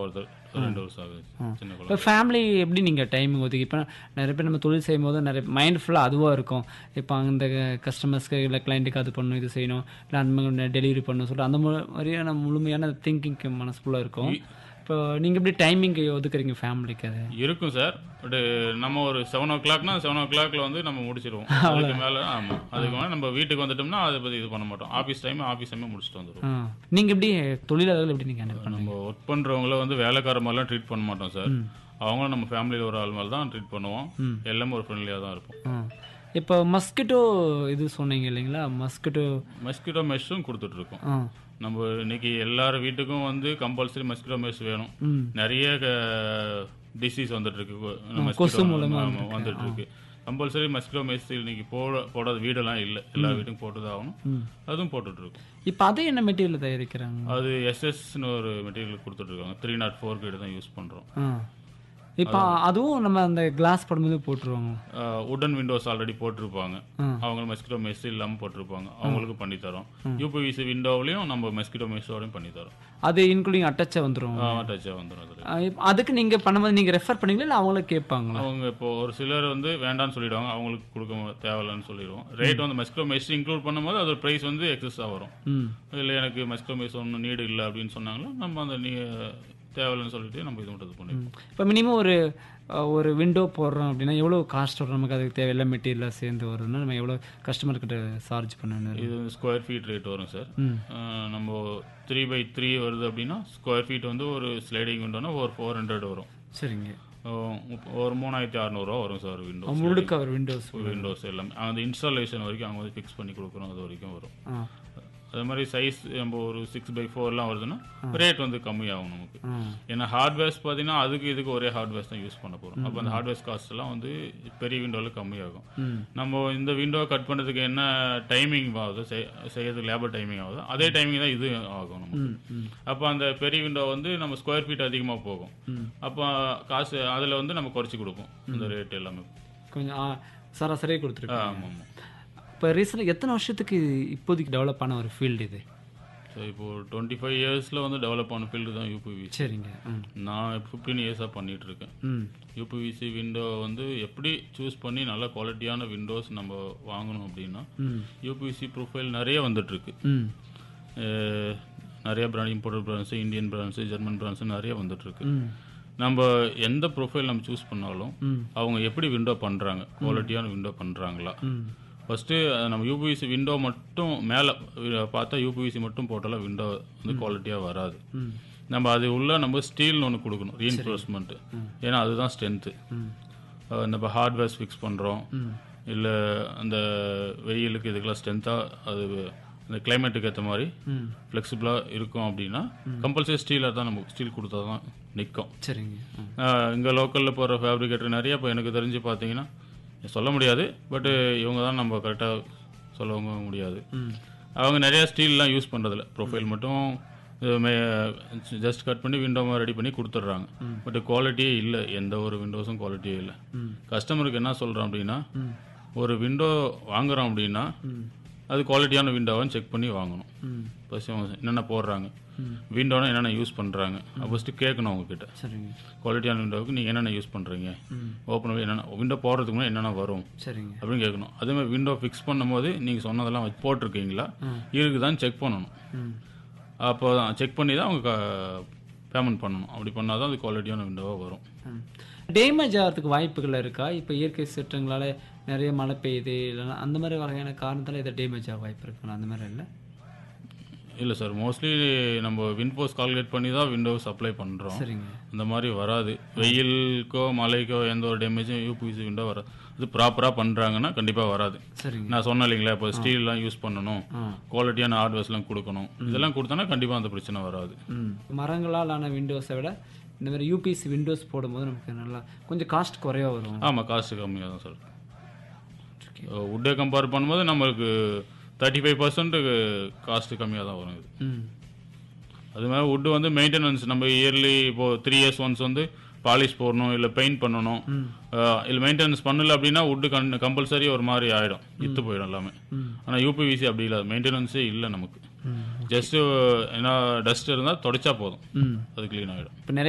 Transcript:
ஒருத்தர் ரெண்டு வருஷம் ஆகுது சின்ன குழந்தை இப்போ ஃபேமிலி எப்படி நீங்கள் டைமிங் ஒதுக்கி இப்போ நிறைய பேர் நம்ம தொழில் செய்யும் போது நிறைய மைண்ட் ஃபுல்லாக அதுவாக இருக்கும் இப்போ அந்த கஸ்டமர்ஸ்க்கு இல்லை கிளைண்ட்டுக்கு அது பண்ணணும் இது செய்யணும் இல்லை அந்த டெலிவரி பண்ணணும் சொல்லிட்டு அந்த மு- மாதிரியான முழுமையான திங்கிங் மனசுக்குள்ளே இருக்கும் இப்போ நீங்கள் எப்படி டைமிங் ஒதுக்குறீங்க ஃபேமிலிக்கு அது இருக்கும் சார் பட் நம்ம ஒரு செவன் ஓ கிளாக்னா செவன் ஓ கிளாக்ல வந்து நம்ம முடிச்சிருவோம் அதுக்கு மேலே ஆமாம் அதுக்கு மேலே நம்ம வீட்டுக்கு வந்துட்டோம்னா அதை பற்றி இது பண்ண மாட்டோம் ஆஃபீஸ் டைம் ஆஃபீஸ் டைமே முடிச்சுட்டு வந்துடுவோம் ஆ நீங்கள் எப்படி தொழிலாளர்கள் எப்படி நீங்கள் ஹேண்டில் பண்ணுங்க நம்ம ஒர்க் பண்ணுறவங்கள வந்து வேலைக்கார மாதிரிலாம் ட்ரீட் பண்ண மாட்டோம் சார் அவங்களும் நம்ம ஃபேமிலியில் ஒரு ஆள் மாதிரி தான் ட்ரீட் பண்ணுவோம் எல்லாமே ஒரு ஃப்ரெண்ட்லியாக தான் இருப்போம் ஆ இப்போ மஸ்கிட்டோ இது சொன்னீங்க இல்லைங்களா மஸ்கிட்டோ மஸ்கிட்டோ மெஷ்ஷும் கொடுத்துட்ருக்கோம் ஆ நம்ம இன்னைக்கு எல்லார் வீட்டுக்கும் வந்து கம்பல்சரி மஸ்கிட்டோ மெஷ் வேணும் ம் நிறைய டிசீஸ் வந்துட்டு இருக்கு கொசு mosquito மூலமா ஆமா, வந்துட்டு இருக்கு கம்பல்சரி மஸ்கிட்டோ மெஷ் இன்னைக்கு போட போடாத வீடெல்லாம் இல்லை எல்லா வீட்டுக்கும் போட்டுதான் ஆகணும் அதுவும் போட்டுட்டு இருக்கோம் இப்போ அதே என்ன மெட்டீரியல் தயாரிக்கிறாங்க அது எஸ்எஸ்னு ஒரு மெட்டீரியல் கொடுத்துட்டு இருக்காங்க த்ரீ நாட் ஃபோர் கிரேடு தான் யூஸ் பண்ணுறோம் ஆ இப்போ அதுவும் நம்ம அந்த கிளாஸ் படும்போது போட்டுருவாங்க உடன் விண்டோஸ் ஆல்ரெடி போட்டிருப்பாங்க ஆ. அவங்க மஸ்கிட்டோ மெஸ் இல்லாமல் போட்டிருப்பாங்க அவங்களுக்கு பண்ணி தரோம் யூபிவிசி விண்டோவிலையும் நம்ம மஸ்கிட்டோ மெஸ்ஸோடையும் பண்ணி தரோம் அது இன்க்ளூடிங் அட்டச்சை வந்துடும் டச்சாக வந்துடும் அதில் அதுக்கு நீங்கள் பண்ணும்போது நீங்கள் ரெஃபர் பண்ணீங்களா இல்லை அவங்களே கேட்பாங்களா அவங்க இப்போ ஒரு சிலர் வந்து வேண்டாம்னு சொல்லிடுவாங்க அவங்களுக்கு கொடுக்க தேவையில்லைன்னு சொல்லிடுவோம் ரேட் வந்து மஸ்கிட்டோ மெஸ் இன்க்ளூட் பண்ணும்போது அதோட ப்ரைஸ் வந்து எக்ஸஸாக வரும் ம் இல்லை எனக்கு மஸ்கிட்டோ மெஸ் ஒன்றும் நீடு இல்லை அப்படின்னு சொன்னாங்களோ நம்ம அந்த நீ தேவையில்லைன்னு சொல்லிட்டு நம்ம இது மட்டும் இது பண்ணிப்போம் இப்போ மினிமம் ஒரு அஹ், ஒரு விண்டோ போடுறோம் அப்படின்னா எவ்வளோ காஸ்ட் வரும் நமக்கு அதுக்கு தேவையில்ல மெட்டீரியலாக சேர்ந்து வருதுன்னா நம்ம எவ்வளோ கஸ்டமர்கிட்ட சார்ஜ் பண்ணணும் இது ஸ்கொயர் ஃபீட் ரேட் வரும் சார் ம் அஹ் நம்ம த்ரீ பை த்ரீ வருது அப்படின்னா ஸ்கொயர் ஃபீட் வந்து ஒரு ஸ்லைடிங் விண்டோனா ஒரு ஃபோர் ஹண்ட்ரட் வரும் சரிங்க அஹ் முப்ப- ஒரு மூணாயிரத்தி அறநூறுவா வரும் சார் விண்டோ முழுக்க ஒரு விண்டோஸ் விண்டோஸ் எல்லாமே அந்த இன்ஸ்டாலேஷன் வரைக்கும் அவங்க வந்து ஃபிக்ஸ் பண்ணி கொடுக்குறோம் அது வரைக்கும் வரும் ஆ அதே மாதிரி சைஸ் நம்ம ஒரு சிக்ஸ் பை ஃபோர்லாம் வருதுன்னா ரேட் வந்து கம்மியாகும் நமக்கு ஆ ஏன்னா ஹார்ட்வேர்ஸ் பார்த்தீங்கன்னா அதுக்கு இதுக்கு ஒரே ஹார்ட்வேர்ஸ் தான் யூஸ் பண்ண போகிறோம் அப்போ அந்த ஹார்ட்வேர்ஸ் காஸ்ட் எல்லாம் வந்து பெரிய விண்டோவில் கம்மியாகும் ம் நம்ம இந்த விண்டோ கட் பண்ணுறதுக்கு என்ன டைமிங் ஆகுது செய்- செய்யறதுக்கு லேபர் டைமிங் ஆகுது அதே டைமிங் தான் இது ஆகும் நமக்கு ம் ம் அப்போ அந்த பெரிய விண்டோ வந்து நம்ம ஸ்கொயர் ஃபீட் அதிகமாக போகும் ம். அப்போ காசு அதில் வந்து நம்ம குறைச்சி கொடுப்போம் அந்த ரேட் எல்லாமே கொஞ்சம் ஆ, சராசரியாக கொடுத்துருக்கோம் ஆமாம் ஆமாம் இப்போ ரீசெண்டாக எத்தனை வருஷத்துக்கு இப்போதைக்கு டெவலப் ஆன ஒரு ஃபீல்டு இது ஸோ இப்போ டுவெண்ட்டி ஃபைவ் இயர்ஸில் வந்து டெவலப் ஆன ஃபீல்டு தான் யூபிவி சரிங்க ம் நான் ஃபிஃப்டீன் இயர்ஸாக பண்ணிட்டு இருக்கேன் ம் யூபிவிசி விண்டோ வந்து எப்படி சூஸ் பண்ணி நல்ல குவாலிட்டியான விண்டோஸ் நம்ம வாங்கணும் அப்படின்னா ம் யூபிவிசி ப்ரொஃபைல் நிறைய வந்துட்டுருக்கு ம் நிறைய brand imported brands Indian brands German brands நிறைய வந்துட்டுருக்கு ம் நம்ம எந்த ப்ரொஃபைல் நம்ம சூஸ் பண்ணாலும் ம் அவங்க எப்படி விண்டோ பண்ணுறாங்க குவாலிட்டியான விண்டோ பண்ணுறாங்களா ம் ஃபஸ்ட்டு நம்ம யூபிவிசி விண்டோ மட்டும் மேலே பார்த்தா யூபிவிசி மட்டும் போட்டாலும் விண்டோ வந்து குவாலிட்டியாக வராது ம் நம்ம அது உள்ள நம்ம ஸ்டீல்னு ஒன்று கொடுக்கணும் ரீஎன்ஃபோர்ஸ்மெண்ட்டு ஏன்னா அதுதான் ஸ்ட்ரென்த்து ம் நம்ம ஹார்ட்வேர்ஸ் ஃபிக்ஸ் பண்ணுறோம் ம் இல்லை அந்த வெயிலுக்கு இதுக்கெல்லாம் ஸ்ட்ரென்த்தாக அது அந்த கிளைமேட்டுக்கு ஏற்ற மாதிரி ம் ஃப்ளெக்சிபிளாக இருக்கும் அப்படின்னா கம்பல்சரி ஸ்டீலாக தான் நமக்கு ஸ்டீல் கொடுத்தா தான் நிற்கும் சரிங்க ம் இங்கே லோக்கலில் போகிற ஃபேப்ரிகேட்டர் நிறைய இப்போ எனக்கு தெரிஞ்சு பார்த்தீங்கன்னா சொல்ல முடியாது பட்டு இவங்க தான் நம்ம கரெக்டாக சொல்லவங்க முடியாது ம் அவங்க நிறைய ஸ்டீல்லாம் யூஸ் பண்ணுறதில்ல ப்ரொஃபைல் மட்டும் ஜஸ்ட் கட் பண்ணி விண்டோ ரெடி பண்ணி கொடுத்துட்றாங்க பட் குவாலிட்டியே இல்லை எந்த ஒரு விண்டோஸும் குவாலிட்டியே இல்லை ம் கஸ்டமருக்கு என்ன சொல்கிறோம் அப்படின்னா ம் ஒரு விண்டோ வாங்குறோம் அப்படின்னா ம் அது குவாலிட்டியான விண்டோவான்னு செக் பண்ணி வாங்கணும் ம் ஃபர்ஸ்ட் அவங்க என்னென்ன போடுறாங்க ம். விண்டோனா என்னென்ன யூஸ் பண்ணுறாங்க ஃபஸ்ட்டு கேட்கணும் அவங்கக்கிட்ட சரிங்க குவாலிட்டியான விண்டோவுக்கு நீங்கள் என்னென்ன யூஸ் பண்ணுறீங்க ம் ஓப்பன் பண்ணி என்னென்ன விண்டோ போடுறதுக்கு முன்னாடி என்னென்ன வரும் சரிங்க அப்படின்னு கேட்கணும் அதே மாதிரி விண்டோ ஃபிக்ஸ் பண்ணும்போது நீங்கள் சொன்னதெல்லாம் வச்சு போட்டிருக்கீங்களா ம். இருக்குதான்னு செக் பண்ணணும் ம் அப்போ தான் செக் பண்ணி தான் அவங்க பேமெண்ட் பண்ணணும் அப்படி பண்ணால் தான் அது குவாலிட்டியான விண்டோவாக வரும் ம் டேமேஜ் ஆகிறதுக்கு வாய்ப்புகள் இருக்கா இப்போ இயற்கை சீற்றங்களால நிறைய மழை பெய்யுது இல்லைன்னா அந்த மாதிரி வகையான காரணத்தால் இதை டேமேஜ் ஆக வாய்ப்பு இருக்குங்களா அந்த மாதிரி இல்லை இல்லை சார் மோஸ்ட்லி நம்ம வின்போஸ் கால்குலேட் பண்ணி தான் விண்டோஸ் அப்ளை பண்ணுறோம் சரிங்க அந்த மாதிரி வராது வெயிலுக்கோ மழைக்கோ எந்த ஒரு டேமேஜும் யூபிசி விண்டோ வராது இது ப்ராப்பராக பண்ணுறாங்கன்னா கண்டிப்பாக வராது சரிங்க நான் சொன்னேன் இல்லைங்களா இப்போ ஸ்டீல்லாம் யூஸ் பண்ணணும் ஆ குவாலிட்டியான ஹார்ட்வேர்ஸ்லாம் கொடுக்கணும் இதெல்லாம் கொடுத்தோன்னா கண்டிப்பாக அந்த பிரச்சனை வராது ம் மரங்களால் ஆன விண்டோஸை விட இந்த மாதிரி யூபிஎஸ்சி விண்டோஸ் போடும்போது நமக்கு நல்லா கொஞ்சம் காஸ்ட் குறைவா வரும் ஆமாம் காஸ்ட்டு கம்மியாக தான் சார் உட்டை கம்பேர் பண்ணும்போது நம்மளுக்கு தேர்ட்டி ஃபைவ் பர்சன்ட் காஸ்ட்டு கம்மியாக தான் வரும் இது ம் அது மாதிரி வுட்டு வந்து மெயின்டெனன்ஸ் நம்ம இயர்லி இப்போ த்ரீ இயர்ஸ் ஒன்ஸ் வந்து பாலிஷ் போடணும் இல்லை பெயிண்ட் பண்ணணும் இல்லை மெயின்டெனன்ஸ் பண்ணல அப்படின்னா வுட்டு கன் கம்பல்சரி ஒரு மாதிரி ஆகிடும் இத்து போயிடும் எல்லாமே ம். ஆனால் யூபிவிசி அப்படி இல்லை மெயின்டெனன்ஸே இல்லை நமக்கு ம் ஜஸ்ட்டு ஏன்னா டஸ்ட் இருந்தால் தொடச்சா போதும் ம் அது க்ளீன் ஆகிடும் இப்போ நிறைய